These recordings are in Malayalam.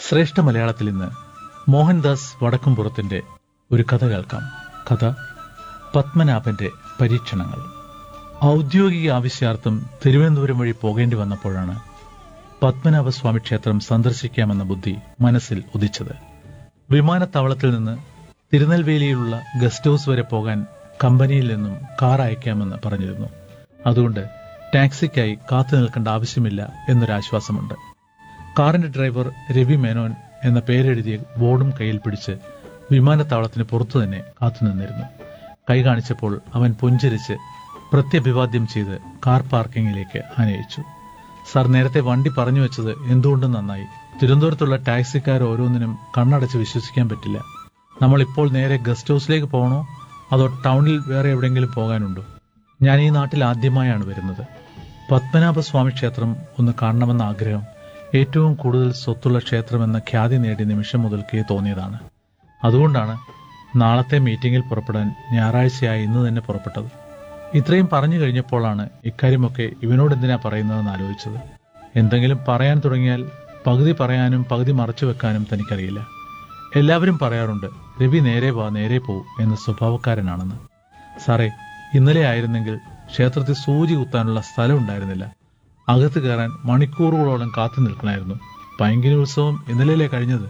ശ്രേഷ്ഠ മലയാളത്തിൽ ഇന്ന് മോഹൻദാസ് വടക്കുംപുറത്തിന്റെ ഒരു കഥ കേൾക്കാം കഥ പത്മനാഭന്റെ പരീക്ഷണങ്ങൾ ഔദ്യോഗിക ആവശ്യാർത്ഥം തിരുവനന്തപുരം വഴി പോകേണ്ടി വന്നപ്പോഴാണ് പത്മനാഭസ്വാമി ക്ഷേത്രം സന്ദർശിക്കാമെന്ന ബുദ്ധി മനസ്സിൽ ഉദിച്ചത് വിമാനത്താവളത്തിൽ നിന്ന് തിരുനെൽവേലിയിലുള്ള ഗസ്റ്റ് ഹൌസ് വരെ പോകാൻ കമ്പനിയിൽ നിന്നും കാർ അയക്കാമെന്ന് പറഞ്ഞിരുന്നു അതുകൊണ്ട് ടാക്സിക്കായി കാത്തു നിൽക്കേണ്ട ആവശ്യമില്ല എന്നൊരാശ്വാസമുണ്ട് കാറിന്റെ ഡ്രൈവർ രവി മേനോൻ എന്ന പേരെഴുതിയ ബോർഡും കയ്യിൽ പിടിച്ച് വിമാനത്താവളത്തിന് പുറത്തു തന്നെ കാത്തുനിന്നിരുന്നു കൈ കാണിച്ചപ്പോൾ അവൻ പുഞ്ചിരിച്ച് പ്രത്യഭിവാദ്യം ചെയ്ത് കാർ പാർക്കിങ്ങിലേക്ക് ആനയിച്ചു സാർ നേരത്തെ വണ്ടി പറഞ്ഞു വെച്ചത് എന്തുകൊണ്ടും നന്നായി തിരുവനന്തപുരത്തുള്ള ടാക്സിക്കാർ ഓരോന്നിനും കണ്ണടച്ച് വിശ്വസിക്കാൻ പറ്റില്ല നമ്മൾ ഇപ്പോൾ നേരെ ഗസ്റ്റ് ഹൗസിലേക്ക് പോകണോ അതോ ടൗണിൽ വേറെ എവിടെയെങ്കിലും പോകാനുണ്ടോ ഞാൻ ഈ നാട്ടിൽ ആദ്യമായാണ് വരുന്നത് പത്മനാഭസ്വാമി ക്ഷേത്രം ഒന്ന് കാണണമെന്ന ആഗ്രഹം ഏറ്റവും കൂടുതൽ സ്വത്തുള്ള ക്ഷേത്രമെന്ന ഖ്യാതി നേടിയ നിമിഷം മുതൽക്കേ തോന്നിയതാണ് അതുകൊണ്ടാണ് നാളത്തെ മീറ്റിംഗിൽ പുറപ്പെടാൻ ഞായറാഴ്ചയായി ഇന്ന് തന്നെ പുറപ്പെട്ടത് ഇത്രയും പറഞ്ഞു കഴിഞ്ഞപ്പോഴാണ് ഇക്കാര്യമൊക്കെ ഇവനോട് എന്തിനാ പറയുന്നതെന്ന് ആലോചിച്ചത് എന്തെങ്കിലും പറയാൻ തുടങ്ങിയാൽ പകുതി പറയാനും പകുതി മറച്ചു വെക്കാനും തനിക്കറിയില്ല എല്ലാവരും പറയാറുണ്ട് രവി നേരെ വാ നേരെ പോ എന്ന സ്വഭാവക്കാരനാണെന്ന് സാറേ ഇന്നലെ ആയിരുന്നെങ്കിൽ ക്ഷേത്രത്തിൽ സൂചി കുത്താനുള്ള സ്ഥലം ഉണ്ടായിരുന്നില്ല അകത്ത് കയറാൻ മണിക്കൂറുകളോളം കാത്തു നിൽക്കണമായിരുന്നു പൈങ്കിനി ഉത്സവം ഇന്നലെയല്ലേ കഴിഞ്ഞത്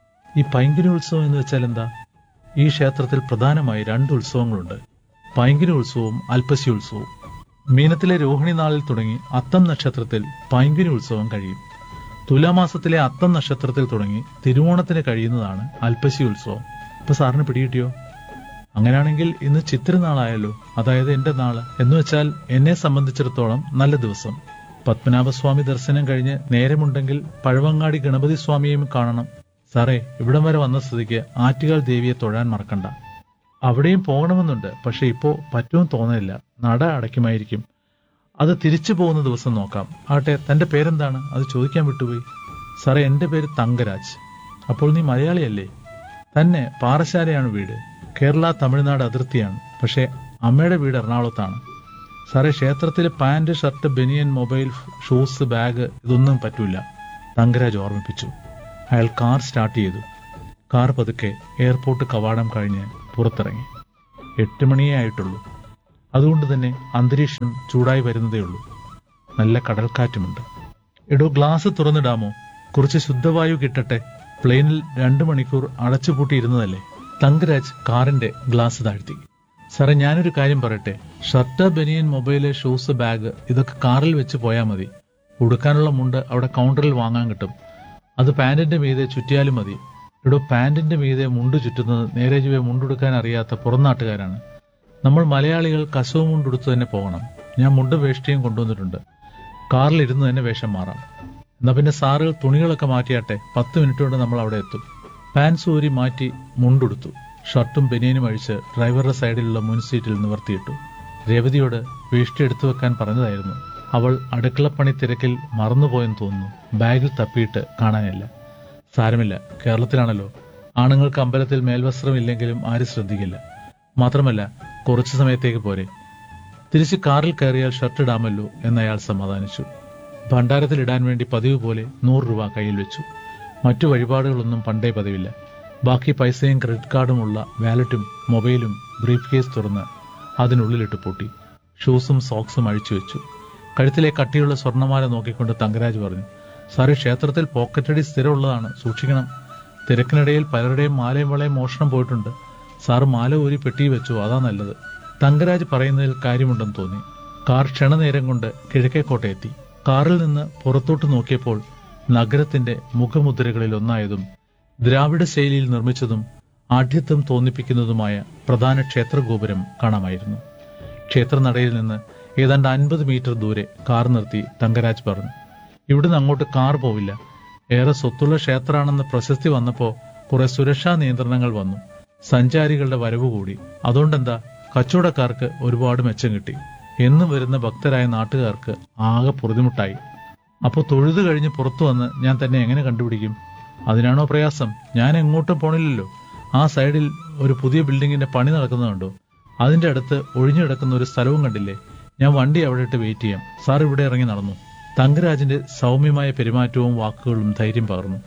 ഈ പൈങ്കിനി ഉത്സവം എന്ന് വെച്ചാൽ എന്താ ഈ ക്ഷേത്രത്തിൽ പ്രധാനമായി രണ്ട് ഉത്സവങ്ങളുണ്ട് പൈങ്കിനി ഉത്സവവും അൽപ്പശി ഉത്സവവും മീനത്തിലെ രോഹിണി നാളിൽ തുടങ്ങി അത്തം നക്ഷത്രത്തിൽ പൈങ്കിനി ഉത്സവം കഴിയും തുലാമാസത്തിലെ അത്തം നക്ഷത്രത്തിൽ തുടങ്ങി തിരുവോണത്തിന് കഴിയുന്നതാണ് അൽപ്പശി ഉത്സവം ഇപ്പൊ സാറിന് പിടികിട്ടിയോ അങ്ങനെയാണെങ്കിൽ ഇന്ന് ചിത്രനാളായല്ലോ അതായത് എന്റെ നാള് എന്ന് വെച്ചാൽ എന്നെ സംബന്ധിച്ചിടത്തോളം നല്ല ദിവസം പത്മനാഭസ്വാമി ദർശനം കഴിഞ്ഞ് നേരമുണ്ടെങ്കിൽ പഴവങ്ങാടി ഗണപതി സ്വാമിയെയും കാണണം സാറേ ഇവിടം വരെ വന്ന സ്ഥിതിക്ക് ആറ്റുകാൽ ദേവിയെ തൊഴാൻ മറക്കണ്ട അവിടെയും പോകണമെന്നുണ്ട് പക്ഷെ ഇപ്പോ പറ്റുമെന്ന് തോന്നുന്നില്ല നട അടയ്ക്കുമായിരിക്കും അത് തിരിച്ചു പോകുന്ന ദിവസം നോക്കാം ആട്ടെ തന്റെ പേരെന്താണ് അത് ചോദിക്കാൻ വിട്ടുപോയി സാറേ എന്റെ പേര് തങ്കരാജ് അപ്പോൾ നീ മലയാളിയല്ലേ തന്നെ പാറശാലയാണ് വീട് കേരള തമിഴ്നാട് അതിർത്തിയാണ് പക്ഷേ അമ്മയുടെ വീട് എറണാകുളത്താണ് സാറേ ക്ഷേത്രത്തിലെ pant shirt banian mobile shoes bag ഇതൊന്നും പറ്റൂല തങ്കരാജ് ഓർമ്മിപ്പിച്ചു അയാൾ കാർ സ്റ്റാർട്ട് ചെയ്തു കാർ പതുക്കെ എയർപോർട്ട് കവാടം കഴിഞ്ഞ് പുറത്തിറങ്ങി എട്ട് മണിയേ ആയിട്ടുള്ളൂ അതുകൊണ്ട് തന്നെ അന്തരീക്ഷം ചൂടായി വരുന്നതേ ഉള്ളൂ നല്ല കടൽക്കാറ്റുമുണ്ട് എടോ ഗ്ലാസ് തുറന്നിടാമോ കുറച്ച് ശുദ്ധവായു കിട്ടട്ടെ പ്ലെയിനിൽ രണ്ടു മണിക്കൂർ അടച്ചുപൂട്ടിയിരുന്നതല്ലേ തങ്കരാജ് കാറിന്റെ ഗ്ലാസ് താഴ്ത്തി സാറേ ഞാനൊരു കാര്യം പറയട്ടെ shirt banian mobile shoes bag ഇതൊക്കെ കാറിൽ വെച്ച് പോയാൽ മതി ഉടുക്കാനുള്ള മുണ്ട് അവിടെ കൗണ്ടറിൽ വാങ്ങാൻ കിട്ടും അത് പാന്റിന്റെ മീതെ ചുറ്റിയാലും മതി ഇവിടെ പാന്റിന്റെ മീതെ മുണ്ട് ചുറ്റുന്നത് നേരെ ചുവെ മുണ്ടുടുക്കാൻ അറിയാത്ത പുറംനാട്ടുകാരാണ് നമ്മൾ മലയാളികൾ കസവ് മുണ്ടുടുത്ത് തന്നെ പോകണം ഞാൻ മുണ്ടും വേഷ്ടിയും കൊണ്ടുവന്നിട്ടുണ്ട് കാറിൽ ഇരുന്ന് തന്നെ വേഷം മാറാം എന്നാ പിന്നെ സാറുകൾ തുണികളൊക്കെ മാറ്റിയാട്ടെ പത്ത് മിനിറ്റ് കൊണ്ട് നമ്മൾ അവിടെ എത്തും പാൻസ് ഊരി മാറ്റി മുണ്ടുടുത്തു ഷർട്ടും ബനിയനും അഴിച്ച് ഡ്രൈവറുടെ സൈഡിലുള്ള മുൻ സീറ്റിൽ നിവർത്തിയിട്ടു രേവതിയോട് വേഷ്ടി എടുത്തു വെക്കാൻ പറഞ്ഞതായിരുന്നു അവൾ അടുക്കളപ്പണി തിരക്കിൽ മറന്നുപോയെന്ന് തോന്നുന്നു ബാഗിൽ തപ്പിയിട്ട് കാണാനില്ല സാരമില്ല കേരളത്തിലാണല്ലോ ആണുങ്ങൾക്ക് അമ്പലത്തിൽ മേൽവസ്ത്രം ഇല്ലെങ്കിലും ആരും ശ്രദ്ധിക്കില്ല മാത്രമല്ല കുറച്ചു സമയത്തേക്ക് പോരെ തിരിച്ച് കാറിൽ കയറിയാൽ ഷർട്ട് ഇടാമല്ലോ എന്നയാൾ സമാധാനിച്ചു ഭണ്ഡാരത്തിൽ ഇടാൻ വേണ്ടി പതിവ് പോലെ നൂറ് രൂപ കയ്യിൽ വെച്ചു മറ്റു വഴിപാടുകളൊന്നും പണ്ടേ പതിവില്ല ബാക്കി പൈസയും ക്രെഡിറ്റ് കാർഡുമുള്ള വാലറ്റും മൊബൈലും ബ്രീഫ് കേസ് തുറന്ന് അതിനുള്ളിലിട്ട് പൂട്ടി ഷൂസും സോക്സും അഴിച്ചു വെച്ചു കഴുത്തിലെ കട്ടിയുള്ള സ്വർണ്ണമാല നോക്കിക്കൊണ്ട് തങ്കരാജ് പറഞ്ഞു സാറി ക്ഷേത്രത്തിൽ പോക്കറ്റടി സ്ഥിരമുള്ളതാണ് സൂക്ഷിക്കണം തിരക്കിനിടയിൽ പലരുടെയും മാലയും വളയും മോഷണം പോയിട്ടുണ്ട് സാറ് മാല ഊരി പെട്ടി വെച്ചു അതാ നല്ലത് തങ്കരാജ് പറയുന്നതിൽ കാര്യമുണ്ടെന്ന് തോന്നി കാർ ക്ഷണനേരം കൊണ്ട് കിഴക്കേക്കോട്ടെ എത്തി കാറിൽ നിന്ന് പുറത്തോട്ട് നോക്കിയപ്പോൾ നഗരത്തിന്റെ മുഖമുദ്രകളിൽ ഒന്നായതും ദ്രാവിഡ ശൈലിയിൽ നിർമ്മിച്ചതും ആഢ്യത്വം തോന്നിപ്പിക്കുന്നതുമായ പ്രധാന ക്ഷേത്രഗോപുരം കാണാമായിരുന്നു ക്ഷേത്രനടയിൽ നിന്ന് ഏതാണ്ട് അൻപത് മീറ്റർ ദൂരെ കാർ നിർത്തി തങ്കരാജ് പറഞ്ഞു ഇവിടുന്ന് അങ്ങോട്ട് കാർ പോവില്ല ഏറെ സ്വത്തുള്ള ക്ഷേത്രമാണെന്ന് പ്രശസ്തി വന്നപ്പോ കുറെ സുരക്ഷാ നിയന്ത്രണങ്ങൾ വന്നു സഞ്ചാരികളുടെ വരവ് കൂടി അതുകൊണ്ടെന്താ കച്ചവടക്കാർക്ക് ഒരുപാട് മെച്ചം കിട്ടി എന്നും വരുന്ന ഭക്തരായ നാട്ടുകാർക്ക് ആകെ പൊറുതിമുട്ടായി അപ്പോൾ തൊഴുതു കഴിഞ്ഞ് പുറത്തു വന്ന് ഞാൻ തന്നെ എങ്ങനെ കണ്ടുപിടിക്കും അതിനാണോ പ്രയാസം ഞാൻ എങ്ങോട്ടും പോണില്ലല്ലോ ആ സൈഡിൽ ഒരു പുതിയ ബിൽഡിങ്ങിന്റെ പണി നടക്കുന്നത് കണ്ടോ അതിന്റെ അടുത്ത് ഒഴിഞ്ഞു കിടക്കുന്ന ഒരു സ്ഥലവും കണ്ടില്ലേ ഞാൻ വണ്ടി അവിടെ ഇട്ട് വെയിറ്റ് ചെയ്യാം സാർ ഇവിടെ ഇറങ്ങി നടന്നു തങ്കരാജിന്റെ സൗമ്യമായ പെരുമാറ്റവും വാക്കുകളും ധൈര്യം പകർന്നു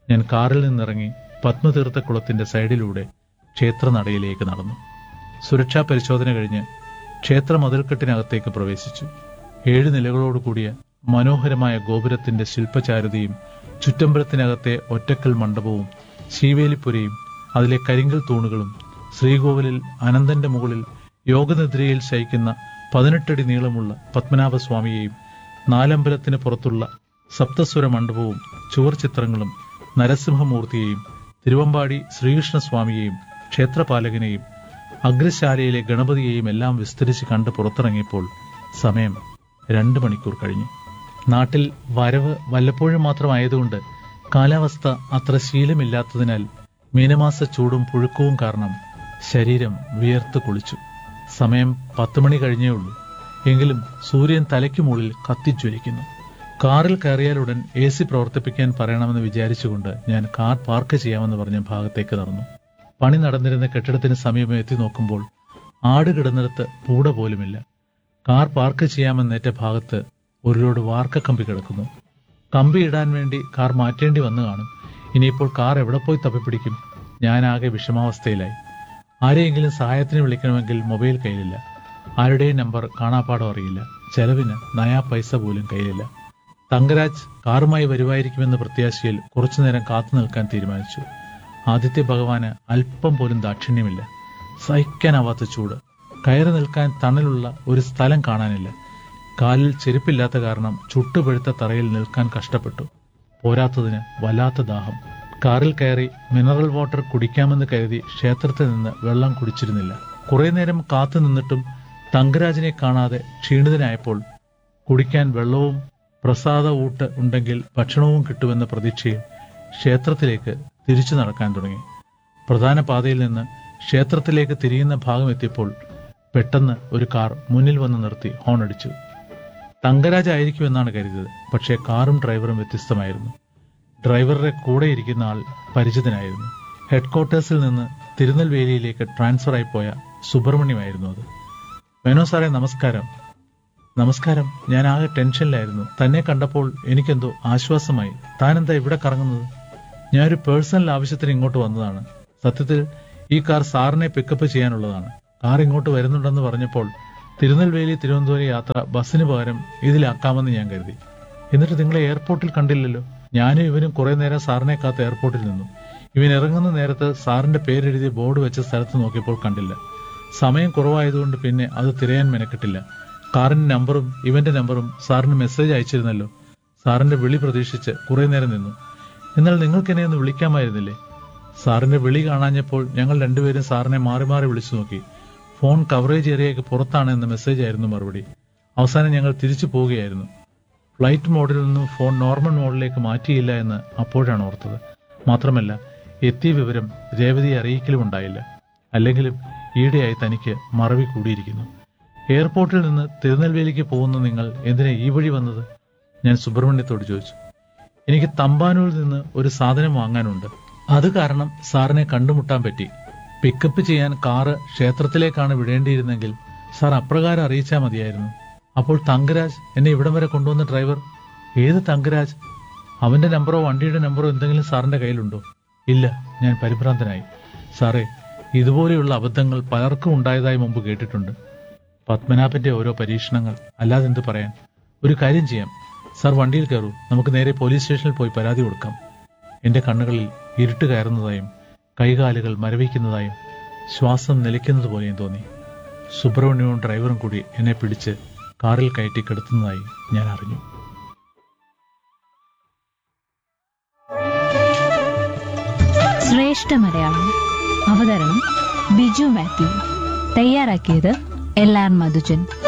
ഞാൻ കാറിൽ നിന്നിറങ്ങി പത്മതീർത്ഥക്കുളത്തിന്റെ സൈഡിലൂടെ ക്ഷേത്രനടയിലേക്ക് നടന്നു സുരക്ഷാ പരിശോധന കഴിഞ്ഞ് ക്ഷേത്ര മതിൽക്കെട്ടിനകത്തേക്ക് പ്രവേശിച്ചു ഏഴ് നിലകളോട് കൂടിയ മനോഹരമായ ഗോപുരത്തിന്റെ ശില്പചാരുതയും ചുറ്റമ്പലത്തിനകത്തെ ഒറ്റക്കൽ മണ്ഡപവും ശീവേലിപ്പുരയും അതിലെ കരിങ്കൽ തൂണുകളും ശ്രീകോവിലിൽ അനന്തന്റെ മുകളിൽ യോഗനിദ്രയിൽ ശയിക്കുന്ന പതിനെട്ടടി നീളമുള്ള പത്മനാഭസ്വാമിയെയും നാലമ്പലത്തിന് പുറത്തുള്ള സപ്തസ്വര മണ്ഡപവും ചുവർ ചിത്രങ്ങളും നരസിംഹമൂർത്തിയെയും തിരുവമ്പാടി ശ്രീകൃഷ്ണസ്വാമിയെയും ക്ഷേത്രപാലകനെയും അഗ്രശാലയിലെ ഗണപതിയെയും എല്ലാം വിസ്തരിച്ച് കണ്ട് പുറത്തിറങ്ങിയപ്പോൾ സമയം രണ്ട് മണിക്കൂർ കഴിഞ്ഞു നാട്ടിൽ വരവ് വല്ലപ്പോഴും മാത്രമായതുകൊണ്ട് കാലാവസ്ഥ അത്ര ശീലമില്ലാത്തതിനാൽ മീനമാസ ചൂടും പുഴുക്കവും കാരണം ശരീരം വിയർത്ത് കുളിച്ചു സമയം പത്ത് മണി കഴിഞ്ഞേ ഉള്ളൂ എങ്കിലും സൂര്യൻ തലയ്ക്ക് മുകളിൽ കത്തിജ്വലിക്കുന്നു കാറിൽ കയറിയാലുടൻ എ സി പ്രവർത്തിപ്പിക്കാൻ പറയണമെന്ന് വിചാരിച്ചുകൊണ്ട് ഞാൻ കാർ പാർക്ക് ചെയ്യാമെന്ന് പറഞ്ഞ ഭാഗത്തേക്ക് നടന്നു പണി നടന്നിരുന്ന കെട്ടിടത്തിന് സമീപം എത്തി നോക്കുമ്പോൾ ആട് കിടന്നിടത്ത് പൂട പോലുമില്ല കാർ പാർക്ക് ചെയ്യാമെന്നേറ്റ ഭാഗത്ത് ഒരു ലോഡ് വാർക്ക കമ്പി കിടക്കുന്നു കമ്പി ഇടാൻ വേണ്ടി കാർ മാറ്റേണ്ടി വന്നു കാണും ഇനിയിപ്പോൾ കാർ എവിടെ പോയി തപ്പിപ്പിടിക്കും ഞാനാകെ വിഷമാവസ്ഥയിലായി ആരെയെങ്കിലും സഹായത്തിന് വിളിക്കണമെങ്കിൽ മൊബൈൽ കയ്യിലില്ല ആരുടെയും നമ്പർ കാണാപ്പാടം അറിയില്ല ചെലവിന് നയാ പൈസ പോലും കയ്യിലില്ല തങ്കരാജ് കാറുമായി വരുമായിരിക്കുമെന്ന പ്രത്യാശയിൽ കുറച്ചുനേരം കാത്തു നിൽക്കാൻ തീരുമാനിച്ചു ആദിത്യ ഭഗവാന് അല്പം പോലും ദാക്ഷിണ്യമില്ല സഹിക്കാനാവാത്ത ചൂട് കയറി നിൽക്കാൻ തണലുള്ള ഒരു സ്ഥലം കാണാനില്ല കാലിൽ ചെരുപ്പില്ലാത്ത കാരണം ചുട്ടുപഴുത്ത തറയിൽ നിൽക്കാൻ കഷ്ടപ്പെട്ടു പോരാത്തതിന് വല്ലാത്ത ദാഹം കാറിൽ കയറി മിനറൽ വാട്ടർ കുടിക്കാമെന്ന് കരുതി ക്ഷേത്രത്തിൽ നിന്ന് വെള്ളം കുടിച്ചിരുന്നില്ല കുറെ നേരം കാത്തു നിന്നിട്ടും തങ്കരാജിനെ കാണാതെ ക്ഷീണിതനായപ്പോൾ കുടിക്കാൻ വെള്ളവും പ്രസാദ ഊട്ട് ഉണ്ടെങ്കിൽ ഭക്ഷണവും കിട്ടുമെന്ന പ്രതീക്ഷയിൽ ക്ഷേത്രത്തിലേക്ക് തിരിച്ചു നടക്കാൻ തുടങ്ങി പ്രധാന പാതയിൽ നിന്ന് ക്ഷേത്രത്തിലേക്ക് തിരിയുന്ന ഭാഗം എത്തിയപ്പോൾ പെട്ടെന്ന് ഒരു കാർ മുന്നിൽ വന്ന് നിർത്തി ഹോൺ അടിച്ചു തങ്കരാജ് ആയിരിക്കുമെന്നാണ് കരുതിയത് പക്ഷേ കാറും ഡ്രൈവറും വ്യത്യസ്തമായിരുന്നു ഡ്രൈവറുടെ കൂടെ ഇരിക്കുന്ന ആൾ പരിചിതനായിരുന്നു ഹെഡ്ക്വാർട്ടേഴ്സിൽ നിന്ന് തിരുനെൽവേലിയിലേക്ക് ട്രാൻസ്ഫർ ആയി പോയ സുബ്രഹ്മണ്യമായിരുന്നു അത് മേനോ സാറേ നമസ്കാരം നമസ്കാരം ഞാൻ ആകെ ടെൻഷനിലായിരുന്നു തന്നെ കണ്ടപ്പോൾ എനിക്കെന്തോ ആശ്വാസമായി താനെന്താ ഇവിടെ കറങ്ങുന്നത് ഞാനൊരു പേഴ്സണൽ ആവശ്യത്തിന് ഇങ്ങോട്ട് വന്നതാണ് സത്യത്തിൽ ഈ കാർ സാറിനെ പിക്കപ്പ് ചെയ്യാനുള്ളതാണ് കാർ ഇങ്ങോട്ട് വരുന്നുണ്ടെന്ന് പറഞ്ഞപ്പോൾ തിരുനെൽവേലി തിരുവനന്തപുരം യാത്ര ബസ്സിന് പകരം ഇതിലാക്കാമെന്ന് ഞാൻ കരുതി എന്നിട്ട് നിങ്ങളെ എയർപോർട്ടിൽ കണ്ടില്ലല്ലോ ഞാനും ഇവനും കുറെ നേരം സാറിനെ കാത്ത് എയർപോർട്ടിൽ നിന്നു ഇവൻ ഇറങ്ങുന്ന നേരത്ത് സാറിന്റെ പേരെഴുതി ബോർഡ് വെച്ച സ്ഥലത്ത് നോക്കിയപ്പോൾ കണ്ടില്ല സമയം കുറവായതുകൊണ്ട് പിന്നെ അത് തിരയാൻ മെനക്കെട്ടില്ല കാറിന്റെ നമ്പറും ഇവന്റെ നമ്പറും സാറിന് മെസ്സേജ് അയച്ചിരുന്നല്ലോ സാറിന്റെ വിളി പ്രതീക്ഷിച്ച് കുറെ നേരം നിന്നു എന്നാൽ നിങ്ങൾക്ക് എന്നെ ഒന്ന് വിളിക്കാമായിരുന്നില്ലേ സാറിന്റെ വിളി കാണാഞ്ഞപ്പോൾ ഞങ്ങൾ രണ്ടുപേരും സാറിനെ മാറി മാറി വിളിച്ചു നോക്കി ഫോൺ കവറേജ് ഏരിയയ്ക്ക് പുറത്താണ് എന്ന മെസ്സേജ് ആയിരുന്നു മറുപടി അവസാനം ഞങ്ങൾ തിരിച്ചു പോവുകയായിരുന്നു ഫ്ലൈറ്റ് മോഡിൽ നിന്നും ഫോൺ നോർമൽ മോഡിലേക്ക് മാറ്റിയില്ല എന്ന് അപ്പോഴാണ് ഓർത്തത് മാത്രമല്ല എത്തിയ വിവരം രേവതിയെ അറിയിക്കലും ഉണ്ടായില്ല അല്ലെങ്കിലും ഈയിടെയായി തനിക്ക് മറവി കൂടിയിരിക്കുന്നു എയർപോർട്ടിൽ നിന്ന് തിരുനെൽവേലിക്ക് പോകുന്ന നിങ്ങൾ എന്തിനാ ഈ വഴി വന്നത് ഞാൻ സുബ്രഹ്മണ്യത്തോട് ചോദിച്ചു എനിക്ക് തമ്പാനൂരിൽ നിന്ന് ഒരു സാധനം വാങ്ങാനുണ്ട് അത് കാരണം സാറിനെ കണ്ടുമുട്ടാൻ പറ്റി പിക്കപ്പ് ചെയ്യാൻ കാറ് ക്ഷേത്രത്തിലേക്കാണ് വിടേണ്ടിയിരുന്നെങ്കിൽ സാർ അപ്രകാരം അറിയിച്ചാൽ മതിയായിരുന്നു അപ്പോൾ തങ്കരാജ് എന്നെ ഇവിടം വരെ കൊണ്ടുവന്ന ഡ്രൈവർ ഏത് തങ്കരാജ് അവന്റെ നമ്പറോ വണ്ടിയുടെ നമ്പറോ എന്തെങ്കിലും സാറിന്റെ കയ്യിലുണ്ടോ ഇല്ല ഞാൻ പരിഭ്രാന്തനായി സാറേ ഇതുപോലെയുള്ള അബദ്ധങ്ങൾ പലർക്കും ഉണ്ടായതായി മുമ്പ് കേട്ടിട്ടുണ്ട് പത്മനാഭന്റെ ഓരോ പരീക്ഷണങ്ങൾ അല്ലാതെ എന്ത് പറയാൻ ഒരു കാര്യം ചെയ്യാം സാർ വണ്ടിയിൽ കയറൂ നമുക്ക് നേരെ പോലീസ് സ്റ്റേഷനിൽ പോയി പരാതി കൊടുക്കാം എന്റെ കണ്ണുകളിൽ ഇരുട്ട് കയറുന്നതായും കൈകാലുകൾ മരവിക്കുന്നതായും ശ്വാസം നിലയ്ക്കുന്നത് പോലെയും തോന്നി സുബ്രഹ്മണ്യവും ഡ്രൈവറും കൂടി എന്നെ പിടിച്ച് കാറിൽ കയറ്റി കിടത്തുന്നതായി ഞാൻ അറിഞ്ഞു ശ്രേഷ്ഠ മലയാളം അവതരണം ബിജു മാത്യു തയ്യാറാക്കിയത് എൽ ആർ മധുജൻ